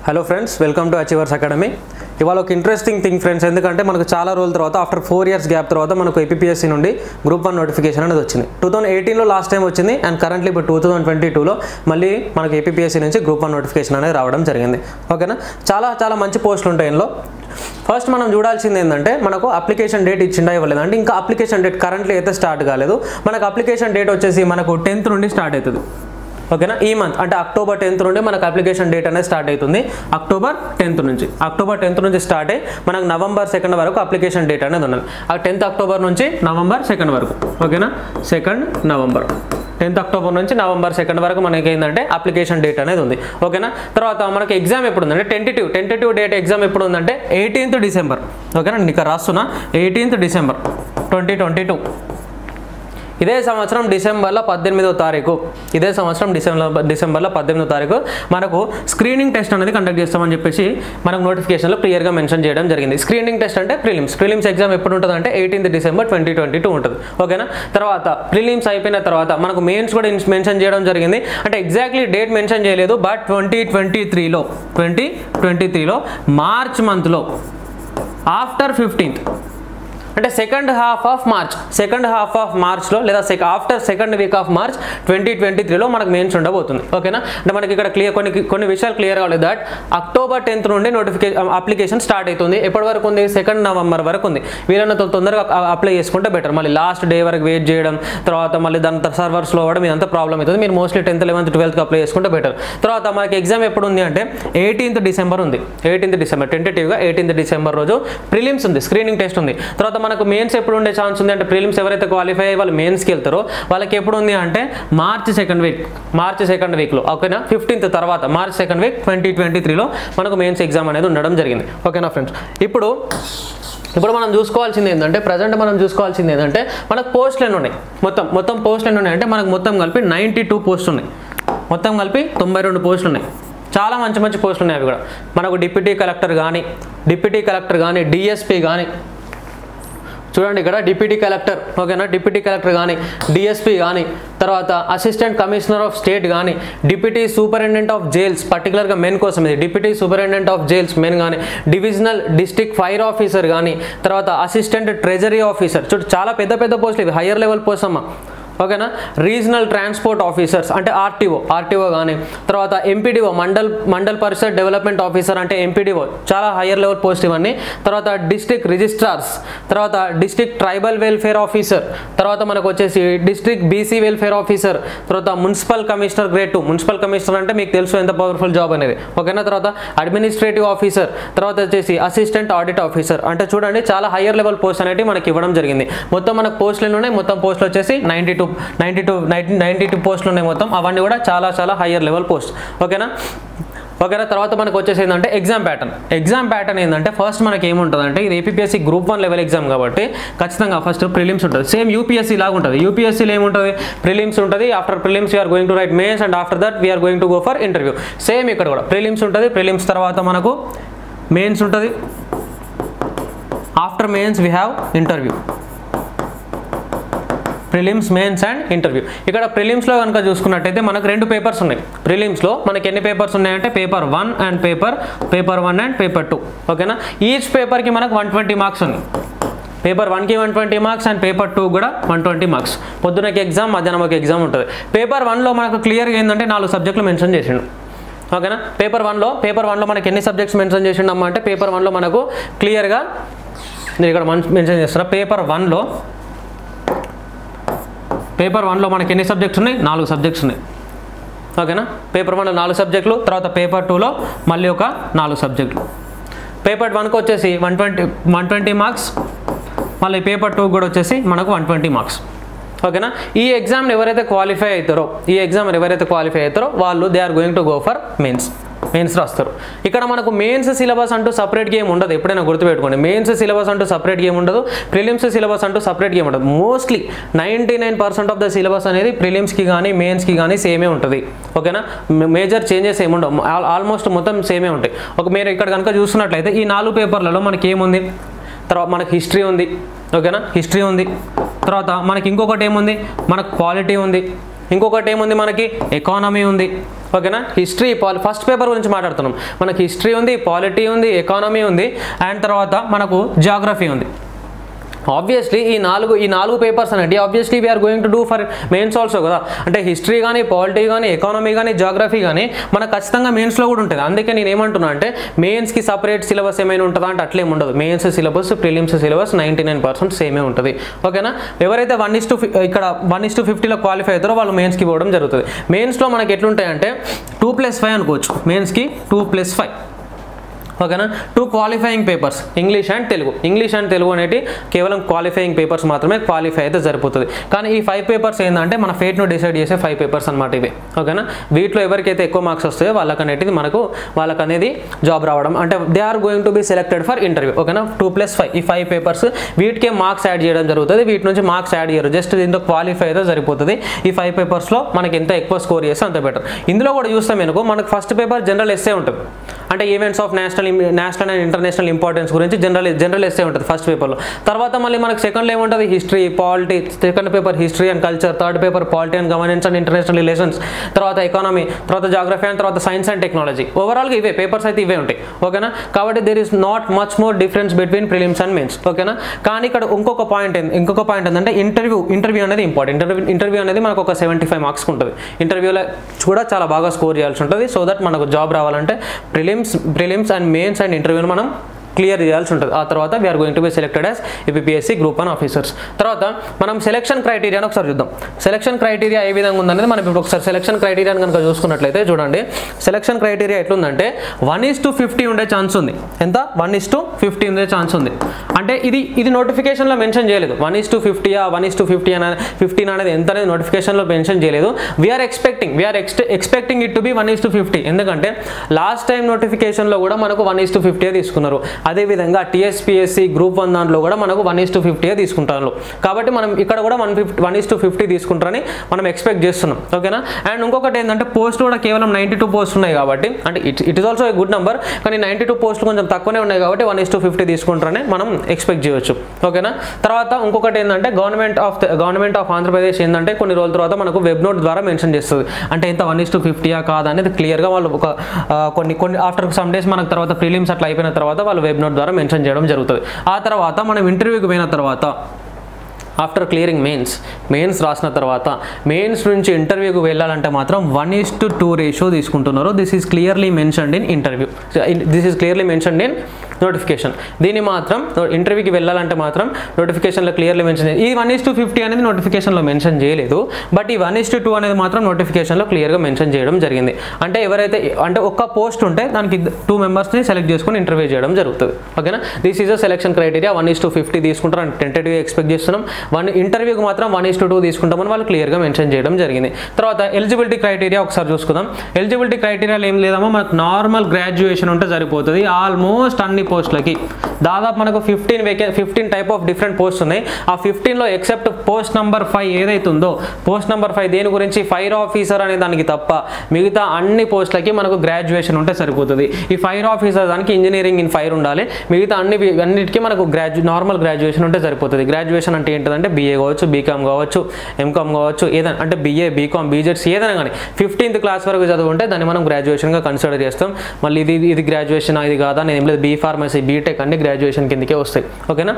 hello friends welcome to Achievers Academy ఇవాళ ఒక interesting thing friends ఎందుకంటే మనకు చాలా రోజుల తర్వాత ఆఫ్టర్ ఫోర్ ఇయర్స్ గ్యాప్ తర్వాత మనకు ఏపీఎస్సీ నుండి గ్రూప్ వన్ నోటిఫికేషన్ అనేది వచ్చింది టూ థౌసండ్ ఎయిటీన్లో లాస్ట్ టైం వచ్చింది అండ్ కరెంట్లీ ఇప్పుడు టూ థౌసండ్ ట్వంటీ టూలో మళ్ళీ మనకు ఏపీఎస్సీ నుంచి గ్రూప్ వన్ నోటిఫికేషన్ అనేది రావడం జరిగింది ఓకేనా చాలా చాలా మంచి పోస్టులు ఉంటాయి ఇందులో ఫస్ట్ మనం చూడాల్సింది ఏంటంటే మనకు అప్లికేషన్ డేట్ ఇచ్చిండా ఇవ్వలేదు అంటే ఇంకా అప్లికేషన్ డేట్ కరెంట్లీ అయితే స్టార్ట్ కాలేదు మనకు అప్లికేషన్ డేట్ వచ్చేసి మనకు టెన్త్ నుండి స్టార్ట్ అవుతుంది ఓకేనా ఈ మంత్ అంటే అక్టోబర్ టెన్త్ నుండి మనకు అప్లికేషన్ డేట్ అనేది స్టార్ట్ అవుతుంది అక్టోబర్ టెన్త్ నుంచి అక్టోబర్ టెన్త్ నుంచి స్టార్ట్ అయ్యి మనకు నవంబర్ సెకండ్ వరకు అప్లికేషన్ డేట్ అనేది ఉన్నది ఆ టెన్త్ అక్టోబర్ నుంచి నవంబర్ సెకండ్ వరకు ఓకేనా సెకండ్ నవంబర్ టెన్త్ అక్టోబర్ నుంచి నవంబర్ సెకండ్ వరకు మనకి ఏంటంటే అప్లికేషన్ డేట్ అనేది ఉంది ఓకేనా తర్వాత మనకి ఎగ్జామ్ ఎప్పుడు ఉందంటే టెంటేటివ్ టెంటేటివ్ డేట్ ఎగ్జామ్ ఎప్పుడు ఉందంటే ఎయిటీన్త్ డిసెంబర్ ఓకేనా నేను ఇక్కడ రాస్తున్నా eighteenth December twenty twenty two ఇదే సంవత్సరం డిసెంబర్లో పద్దెనిమిదో తారీఖు ఇదే సంవత్సరం డిసెంబర్ డిసెంబర్లో పద్దెనిమిదో తారీఖు మనకు స్క్రీనింగ్ టెస్ట్ అనేది కండక్ట్ చేస్తామని చెప్పేసి మనకు నోటిఫికేషన్లో క్లియర్గా మెన్షన్ చేయడం జరిగింది స్క్రీనింగ్ టెస్ట్ అంటే ప్రిలిమ్స్ ప్రిలిమ్స్ ఎగ్జామ్ ఎప్పుడు ఉంటుంది అంటే eighteenth December twenty twenty two ఉంటుంది ఓకేనా తర్వాత ప్రిలిమ్స్ అయిపోయిన తర్వాత మనకు మెయిన్స్ కూడా మెన్షన్ చేయడం జరిగింది అంటే ఎగ్జాక్ట్లీ డేట్ మెన్షన్ చేయలేదు బట్ ట్వంటీ ట్వంటీ త్రీలో ట్వంటీ ట్వంటీ త్రీలో మార్చ్ మంత్లో ఆఫ్టర్ ఫిఫ్టీన్త్ అంటే second half of March second half of మార్చ్లో లేదా సెక after second week of March twenty twenty త్రీలో మనకు మెయిన్స్ ఉండబోతుంది ఓకేనా అంటే మనకి ఇక్కడ క్లియర్ కొన్ని కొన్ని విషయాలు క్లియర్ కాలేదు దట్ అక్టోబర్ టెన్త్ నుండి నోటిఫికేషన్ అప్లికేషన్ స్టార్ట్ అవుతుంది ఎప్పటి వరకు ఉంది సెకండ్ నవంబర్ వరకు ఉంది వీళ్ళని తొందరగా అప్లై చేసుకుంటే బెటర్ మళ్ళీ లాస్ట్ డే వరకు వెయిట్ చేయడం తర్వాత మళ్ళీ దాని సర్వర్స్లో అవ్వడం ఇదంతా ప్రాబ్లం అవుతుంది మీరు మోస్ట్లీ టెన్త్ లెవెన్త్ ట్వెల్త్కి అప్లై చేసుకుంటే బెటర్ తర్వాత మనకి ఎగ్జామ్ ఎప్పుడు ఉంది అంటే ఎయిటీన్త్ డిసెంబర్ ఉంది ఎయిటీన్త్ డిసెంబర్ టెంటేటివ్గా ఎయిటీన్త్ డిసెంబర్ రోజు ప్రిలిమ్స్ ఉంది స్క్రీనింగ్ టెస్ట్ ఉంది తర్వాత మనకు మెయిన్స్ ఎప్పుడు ఉండే ఛాన్స్ ఉంది అంటే ప్రిలిమ్స్ ఎవరైతే క్వాలిఫై అయ్యి వాళ్ళు మెయిన్స్కి వెళ్తారో వాళ్ళకి ఎప్పుడు ఉంది అంటే March second week March second వీక్లో ఓకేనా ఫిఫ్టీన్త్ తర్వాత March second week twenty twenty త్రీలో మనకు మెయిన్స్ ఎగ్జామ్ అనేది ఉండడం జరిగింది ఓకేనా ఫ్రెండ్స్ ఇప్పుడు ఇప్పుడు మనం చూసుకోవాల్సింది ఏంటంటే ప్రజెంట్ మనం చూసుకోవాల్సింది ఏంటంటే మనకు పోస్టులు ఎన్ని ఉన్నాయి మొత్తం మొత్తం పోస్టులు ఎన్ని ఉన్నాయి అంటే మనకు మొత్తం కలిపి నైంటీ టూ పోస్టులు ఉన్నాయి మొత్తం కలిపి తొంభై రెండు పోస్టులు ఉన్నాయి చాలా మంచి మంచి పోస్టులు ఉన్నాయి అవి కూడా మనకు డిప్యూటీ కలెక్టర్ కానీ డిప్యూటీ కలెక్టర్ కానీ డిఎస్పీ కానీ చూడండి ఇక్కడ డిప్యూటీ కలెక్టర్ ఓకేనా డిప్యూటీ కలెక్టర్ కానీ డిఎస్పీ కానీ తర్వాత అసిస్టెంట్ కమిషనర్ ఆఫ్ స్టేట్ కానీ డిప్యూటీ సూపరింటెండెంట్ ఆఫ్ జైల్స్ పర్టికులర్గా మెన్ కోసం ఇది deputy superintendent of jails men కానీ డివిజనల్ డిస్ట్రిక్ట్ ఫైర్ ఆఫీసర్ కానీ తర్వాత అసిస్టెంట్ ట్రెజరీ ఆఫీసర్ చూడు చాలా పెద్ద పెద్ద పోస్టులు ఇవి హయ్యర్ లెవెల్ పోస్ట్ అమ్మా ఓకేనా రీజనల్ ట్రాన్స్పోర్ట్ ఆఫీసర్స్ అంటే ఆర్టీఓ ఆర్టీఓ కానీ తర్వాత MPDO mandal mandal parishad development officer అంటే ఎంపీడీఓ చాలా హయ్యర్ లెవెల్ పోస్ట్ ఇవన్నీ తర్వాత డిస్ట్రిక్ట్ రిజిస్ట్రార్స్ తర్వాత డిస్ట్రిక్ట్ ట్రైబల్ వెల్ఫేర్ ఆఫీసర్ తర్వాత మనకు వచ్చేసి డిస్ట్రిక్ట్ బీసీ వెల్ఫేర్ ఆఫీసర్ తర్వాత municipal commissioner grade two municipal commissioner అంటే మీకు తెలుసు ఎంత పవర్ఫుల్ జాబ్ అనేది ఓకేనా తర్వాత అడ్మినిస్ట్రేటివ్ ఆఫీసర్ తర్వాత వచ్చేసి అసిస్టెంట్ ఆడిట్ ఆఫీసర్ అంటే చూడండి చాలా హయ్యర్ లెవెల్ పోస్ట్ అనేవి మనకి ఇవ్వడం జరిగింది మొత్తం మనకు పోస్టులు ఉన్నాయి మొత్తం పోస్టులు వచ్చేసి ninety two ninety two ninety ninety two పోస్టులు ఉన్నాయి మొత్తం అవన్నీ కూడా చాలా చాలా హయ్యర్ లెవెల్ పోస్ట్ ఓకేనా ఓకేనా తర్వాత మనకు వచ్చేసి ఏంటంటే ఎగ్జామ్ ప్యాటర్న్ ఎగ్జామ్ ప్యాటర్న్ ఏంటంటే ఫస్ట్ మనకి ఏముంటుంది అంటే ఇది APSC group one level exam కాబట్టి ఖచ్చితంగా ఫస్ట్ ప్రిలిమ్స్ ఉంటుంది సేమ్ యూపీఎస్సీ లాగా ఉంటుంది యూపీఎస్సీలో ఏముంటుంది ప్రిలిమ్స్ ఉంటుంది after prelims we're going to write mains and after that we're going to go for interview same ఇక్కడ కూడా ప్రిలిమ్స్ ఉంటుంది ప్రిలిమ్స్ తర్వాత మనకు మెయిన్స్ ఉంటుంది after mains we have interview prelims mains and interview ఇక్కడ ప్రిలిమ్స్లో కనుక చూసుకున్నట్టయితే మనకు రెండు పేపర్స్ ఉన్నాయి ప్రిలిమ్స్లో మనకి ఎన్ని పేపర్స్ ఉన్నాయంటే paper one and paper paper one and paper two ఓకేనా ఈచ్ పేపర్కి మనకు వన్ ట్వంటీ మార్క్స్ ఉన్నాయి పేపర్ వన్కి one twenty marks and paper two కూడా వన్ ట్వంటీ మార్క్స్ పొద్దునకి ఎగ్జామ్ మధ్యాహ్నం ఒక ఎగ్జామ్ ఉంటుంది పేపర్ వన్లో మనకు క్లియర్గా ఏంటంటే నాలుగు సబ్జెక్టులు మెన్షన్ చేసిండు ఓకేనా పేపర్ వన్లో పేపర్ వన్లో మనకి ఎన్ని సబ్జెక్ట్స్ మెన్షన్ చేసిండమ్మా అంటే పేపర్ వన్లో మనకు క్లియర్గా నేను ఇక్కడ మెన్షన్ చేస్తున్నా పేపర్ వన్లో పేపర్ వన్లో మనకి ఎన్ని సబ్జెక్ట్స్ ఉన్నాయి నాలుగు సబ్జెక్ట్స్ ఉన్నాయి ఓకేనా పేపర్ వన్లో నాలుగు సబ్జెక్టులు తర్వాత పేపర్ టూలో మళ్ళీ ఒక నాలుగు సబ్జెక్టులు పేపర్ వన్కి వచ్చేసి one twenty one twenty marks మళ్ళీ పేపర్ టూ కూడా వచ్చేసి మనకు వన్ ట్వంటీ మార్క్స్ ఓకేనా ఈ ఎగ్జామ్ని ఎవరైతే క్వాలిఫై అవుతారో ఈ ఎగ్జామ్ ఎవరైతే క్వాలిఫై అవుతారో వాళ్ళు they are going to go for mains mains రాస్తారు ఇక్కడ మనకు మెయిన్స్ సిలబస్ అంటూ సపరేట్ గేమ్ ఉండదు ఎప్పుడైనా గుర్తుపెట్టుకోండి మెయిన్స్ సిలబస్ అంటూ సపరేట్ గేమ్ ఉండదు ప్రిలిమ్స్ సిలబస్ అంటూ సపరేట్ గేమ్ ఉండదు mostly ninety nine percent of the syllabus అనేది ప్రిలిమ్స్కి కానీ మెయిన్స్కి కానీ సేమే ఉంటుంది ఓకేనా మేజర్ చేంజెస్ ఏమి ఉండవు ఆల్మోస్ట్ మొత్తం సేమే ఉంటాయి ఒక మీరు ఇక్కడ కనుక చూస్తున్నట్లయితే ఈ నాలుగు పేపర్లలో మనకి ఏముంది తర్వాత మనకి హిస్టరీ ఉంది ఓకేనా హిస్టరీ ఉంది తర్వాత మనకి ఇంకొకటి ఏముంది మనకు క్వాలిటీ ఉంది ఇంకొకటి ఏముంది మనకి ఎకానమీ ఉంది ఓకేనా హిస్టరీ పాలి ఫస్ట్ పేపర్ గురించి మాట్లాడుతున్నాం మనకి హిస్టరీ ఉంది పాలిటీ ఉంది ఎకానమీ ఉంది అండ్ తర్వాత మనకు జాగ్రఫీ ఉంది ఆబ్వియస్లీ ఈ నాలుగు ఈ నాలుగు పేపర్స్ అనేవి obviously we're going to do for mains also కదా అంటే హిస్టరీ కానీ పాలిటీ కానీ ఎకానమీ కానీ జాగ్రఫీ కానీ మనకు ఖచ్చితంగా మెయిన్స్లో కూడా ఉంటుంది అందుకే నేను ఏమంటున్నా అంటే మెయిన్స్కి సపరేట్ సిలబస్ ఏమైనా ఉంటుందా అంటే అట్లేం ఉండదు mains syllabus prelims syllabus ninety nine percent సేమే ఉంటుంది ఓకేనా ఎవరైతే వన్ ఇస్ టు ఇక్కడ వన్ ఇస్ టు ఫిఫ్టీలో క్వాలిఫై అవుతారో వాళ్ళు మెయిన్స్కి పోవడం జరుగుతుంది మెయిన్స్లో మనకి ఎట్లుంటాయంటే టూ ప్లస్ ఫైవ్ అనుకోవచ్చు మెయిన్స్కి టూ ప్లస్ ఫైవ్ ఓకేనా two qualifying papers English and Telugu English and Telugu అనేటి కేవలం క్వాలిఫైయింగ్ పేపర్స్ మాత్రమే క్వాలిఫై అయితే సరిపోతుంది కానీ ఈ ఫైవ్ పేపర్స్ ఏంటంటే మన ఫేట్ను డిసైడ్ చేసే ఫైవ్ పేపర్స్ అనమాట ఇవి ఓకేనా వీటిలో ఎవరికైతే ఎక్కువ మార్క్స్ వస్తాయో వాళ్ళకి అనేది మనకు వాళ్ళకి అనేది జాబ్ రావడం అంటే they are going to be selected for interview ఓకేనా టూ ప్లస్ ఫైవ్ ఈ ఫైవ్ పేపర్స్ వీటికే మార్క్స్ యాడ్ చేయడం జరుగుతుంది వీటి నుంచి మార్క్స్ యాడ్ చేయరు జస్ట్ దీంతో క్వాలిఫై అయితే సరిపోతుంది ఈ ఫైవ్ పేపర్స్లో మనకి ఎంత ఎక్కువ స్కోర్ చేస్తే అంత బెటర్ ఇందులో కూడా చూస్తాం అనుకో మనకు ఫస్ట్ పేపర్ జనరల్ ఎస్సే ఉంటుంది అంటే events of national national and international importance గురించి జనరల్ జనరల్ ఎస్సే ఉంటుంది ఫస్ట్ పేపర్లో తర్వాత మళ్ళీ మనకు సెకండ్లో ఏముంటుంది history polity second paper history and culture third paper polity and governance and international relations తర్వాత ఎకానమీ తర్వాత జాగ్రఫీ అండ్ తర్వాత సైన్స్ అండ్ టెక్నాలజీ ఓవరాల్గా ఇవే పేపర్స్ అయితే ఇవే ఉంటాయి ఓకేనా కాబట్టి there is not much more difference between prelims and mains ఓకేనా కానీ ఇక్కడ ఇంకొక పాయింట్ ఇంకొక పాయింట్ ఏంటంటే ఇంటర్వ్యూ ఇంటర్వ్యూ అనేది ఇంపార్టెంట్ ఇంటర్వ్యూ ఇంటర్వ్యూ అనేది మనకు ఒక సెవెంటీ ఫైవ్ మార్క్స్ ఉంటుంది ఇంటర్వ్యూలో కూడా చాలా బాగా స్కోర్ చేయాల్సి ఉంటుంది సో దట్ మనకు జాబ్ రావాలంటే prelims prelims and mains and ఇంటర్వ్యూని మనం క్లియర్ చేయాల్సి ఉంటుంది ఆ తర్వాత we're going to be selected as APSC group one officers తర్వాత మనం సెలక్షన్ క్రైటీరియాని ఒకసారి చూద్దాం సెలక్షన్ క్రైటీరియా ఏ విధంగా ఉందనేది మనం ఇప్పుడు ఒకసారి సెలక్షన్ క్రైటీరియాని కనుక చూసుకున్నట్లయితే చూడండి సెలక్షన్ క్రైటీరియా ఎట్లుందంటే వన్ ఇస్ టు ఫిఫ్టీ ఉండే ఛాన్స్ ఉంది ఎంత వన్ ఇస్ టు ఫిఫ్టీ ఉండే ఛాన్స్ ఉంది అంటే ఇది ఇది నోటిఫికేషన్లో మెన్షన్ చేయలేదు వన్ ఇస్ టు ఫిఫ్టీయా వన్ ఇస్ టు ఫిఫ్టీ అనే ఫిఫ్టీన్ అనేది ఎంత అనేది నోటిఫికేషన్లో మెన్షన్ చేయలేదు వీఆర్ ఎక్స్పెక్టింగ్ వీఆర్ ఎక్స్ట్ expecting it to be one is to fifty ఎందుకంటే లాస్ట్ టైం నోటిఫికేషన్లో కూడా మనకు వన్ ఇస్ టు ఫిఫ్టీ తీసుకున్నారు అదేవిధంగా టీఎస్పీఎస్సీ గ్రూప్ వన్ దాంట్లో కూడా మనకు వన్ ఇస్ టు ఫిఫ్టీ తీసుకుంటారు కాబట్టి మనం ఇక్కడ కూడా one fifty one is to fifty తీసుకుంటారని మనం ఎక్స్పెక్ట్ చేస్తున్నాం ఓకేనా అండ్ ఇంకొకటి ఏంటంటే పోస్ట్ కూడా కేవలం నైంటీ టూ పోస్ట్ ఉన్నాయి కాబట్టి అంటే it it is also a good number కానీ నైంటీ టూ పోస్టులు కొంచెం తక్కువనే ఉన్నాయి కాబట్టి వన్ ఇస్ టు ఫిఫ్టీ తీసుకుంటారని మనం ఎక్స్పెక్ట్ చేయొచ్చు ఓకేనా తర్వాత ఇంకొకటి ఏంటంటే government of government of Andhra Pradesh ఏంటంటే కొన్ని రోజుల తర్వాత మనకు వెబ్ నోట్ ద్వారా మెన్షన్ చేస్తుంది అంటే ఇంత వన్ ఇస్ టు ఫిఫ్టీయా కాదా అనేది క్లియర్గా వాళ్ళు ఒక ఆ, కొన్ని కొన్ని ఆఫ్టర్ సమ్ డేస్ మనకు తర్వాత ప్రిలిమ్స్ అట్లా అయిపోయిన తర్వాత వాళ్ళు వెబ్ నోట్ ద్వారా మెన్షన్ చేయడం జరుగుతుంది ఆ తర్వాత మనం ఇంటర్వ్యూకి పోయిన తర్వాత ఆఫ్టర్ క్లియరింగ్ మెయిన్స్ మెయిన్స్ రాసిన తర్వాత మెయిన్స్ నుంచి ఇంటర్వ్యూకి వెళ్ళాలంటే మాత్రం one is to two ratio తీసుకుంటున్నారు this is clearly mentioned in interview this is clearly mentioned in notification దీన్ని మాత్రం ఇంటర్వ్యూకి వెళ్ళాలంటే మాత్రం నోటిఫికేషన్లో క్లియర్లీ మెన్షన్ ఈ వన్ ఈస్ టు ఫిఫ్టీ అనేది నోటిఫికేషన్లో మెన్షన్ చేయలేదు బట్ ఈ వన్ ఈస్ టు టూ అనేది మాత్రం నోటిఫికేషన్లో క్లియర్గా మెన్షన్ చేయడం జరిగింది అంటే ఎవరైతే అంటే ఒక్క పోస్ట్ ఉంటే దానికి టూ మెంబర్స్ని సెలెక్ట్ చేసుకొని ఇంటర్వ్యూ చేయడం జరుగుతుంది ఓకేనా this is a selection criteria one is to fifty తీసుకుంటారు అని టెంటేటివ్ ఎక్స్పెక్ట్ చేస్తున్నాం వన్ ఇంటర్వ్యూకి మాత్రం వన్ ఈస్ టు టూ తీసుకుంటామని వాళ్ళు క్లియర్గా మెన్షన్ చేయడం జరిగింది తర్వాత ఎలిజిబిలిటీ క్రైటీరియా ఒకసారి చూసుకుందాం ఎలిజిబిలిటీ క్రైటీరియాలు ఏం లేదమ్మా మనకు నార్మల్ గ్రాడ్యుయేషన్ ఉంటే సరిపోతుంది ఆల్మోస్ట్ అన్ని పోస్టులకి దాదాపు మనకు ఫిఫ్టీన్ వేకే fifteen type of different post ఉన్నాయి ఆ ఫిఫ్టీన్లో ఎక్సెప్ట్ పోస్ట్ నెంబర్ ఫైవ్ ఏదైతే ఉందో పోస్ట్ నెంబర్ ఫైవ్ దేని గురించి ఫైర్ ఆఫీసర్ అనే దానికి తప్ప మిగతా అన్ని పోస్టులకి మనకు గ్రాడ్యుయేషన్ ఉంటే సరిపోతుంది ఈ ఫైర్ ఆఫీసర్ దానికి ఇంజనీరింగ్ ఇన్ ఫైర్ ఉండాలి మిగతా అన్ని అన్నిటికీ మనకు గ్రాడ్యు నార్మల్ గ్రాడ్యుయేషన్ ఉంటే సరిపోతుంది గ్రాడ్యుయేషన్ అంటే ఏంటంటే బీఏ కావచ్చు బీకామ్ కావచ్చు ఎంకామ్ కావచ్చు ఏదైనా అంటే బీఏ బీకామ్ బీజెడ్స్ ఏదైనా కానీ ఫిఫ్టీన్త్ క్లాస్ వరకు చదువుంటే దాన్ని మనం గ్రాడ్యుయేషన్గా కన్సిడర్ చేస్తాం మళ్ళీ ఇది ఇది గ్రాడ్యుయేషన్ ఇది కాదా నేను ఏం లేదు బీ ఫార్మసీ బీటెక్ అన్ని గ్రాడ్యుయేషన్ కిందకే వస్తాయి ఓకేనా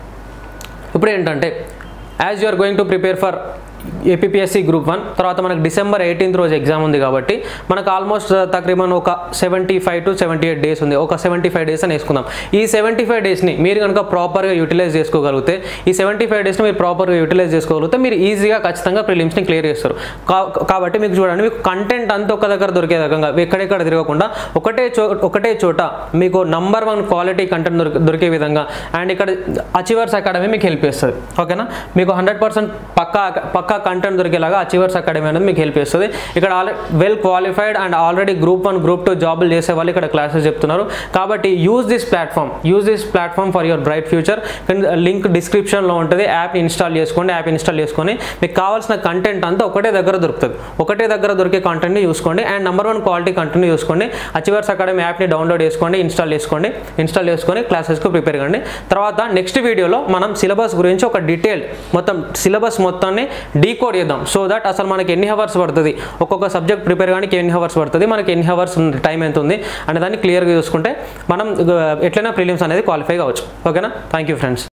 ఇప్పుడు ఏంటంటే as you are going to prepare for APSC group one తర్వాత మనకు డిసెంబర్ ఎయిటీన్త్ రోజు ఎగ్జామ్ ఉంది కాబట్టి మనకు ఆల్మోస్ట్ తక్రీబన్ ఒక seventy five to seventy eight days ఉంది ఒక సెవెంటీ ఫైవ్ డేస్ అని వేసుకుందాం ఈ సెవెంటీ ఫైవ్ డేస్ని మీరు కనుక ప్రాపర్గా యూటిలైజ్ చేసుకోగలిగితే ఈ సెవెంటీ ఫైవ్ డేస్ని మీరు ప్రాపర్గా యూటిలైజ్ చేసుకోగలిగితే మీరు ఈజీగా ఖచ్చితంగా ప్రిలిమ్స్ని క్లియర్ చేస్తారు కా- కాబట్టి మీకు చూడండి మీకు కంటెంట్ అంతా ఒక దగ్గర దొరికే రకంగా ఎక్కడెక్కడ తిరగకుండా ఒకటే చో ఒకటే చోట మీకు నంబర్ వన్ క్వాలిటీ కంటెంట్ దొరికి దొరికే విధంగా అండ్ ఇక్కడ అచీవర్స్ అకాడమీ మీకు హెల్ప్ చేస్తుంది ఓకేనా మీకు హండ్రెడ్ పర్సెంట్ పక్కా పక్కా కంటెంట్ దొరికేలాగా అచీవర్స్ అకాడమీ అనేది మీకు హెల్ప్ చేస్తుంది ఇక్కడ already well qualified and already group one group two జాబులు చేసే వాళ్ళు ఇక్కడ క్లాసెస్ చెప్తున్నారు కాబట్టి use this platform use this platform for your bright future link డిస్క్రిప్షన్లో ఉంటుంది యాప్ ఇన్స్టాల్ చేసుకోండి యాప్ ఇన్స్టాల్ చేసుకొని మీకు కావాల్సిన కంటెంట్ అంతా ఒకటే దగ్గర దొరుకుతుంది ఒకటే దగ్గర దొరికే కంటెంట్ని చూసుకోండి and number one quality content చూసుకోండి అచీవర్స్ అకాడమీ యాప్ని డౌన్లోడ్ చేసుకోండి ఇన్స్టాల్ చేసుకోండి ఇన్స్టాల్ చేసుకొని క్లాసెస్కు ప్రిపేర్ కండి తర్వాత నెక్స్ట్ వీడియోలో మనం సిలబస్ గురించి ఒక డీటెయిల్ మొత్తం సిలబస్ మొత్తాన్ని డీ డీకోడ్ చేద్దాం సో దట్ అసలు మనకి ఎన్ని అవర్స్ పడుతుంది ఒక్కొక్క సబ్జెక్ట్ ప్రిపేర్ కానీ ఎన్ని అవర్స్ పడుతుంది మనకి ఎన్ని అవర్స్ టైం ఎంత ఉంది అనే దాన్ని క్లియర్గా చూసుకుంటే మనం ఆ, ఎట్లయినా ప్రిలిమ్స్ అనేది క్వాలిఫై కావచ్చు ఓకేనా థ్యాంక్ యూ ఫ్రెండ్స్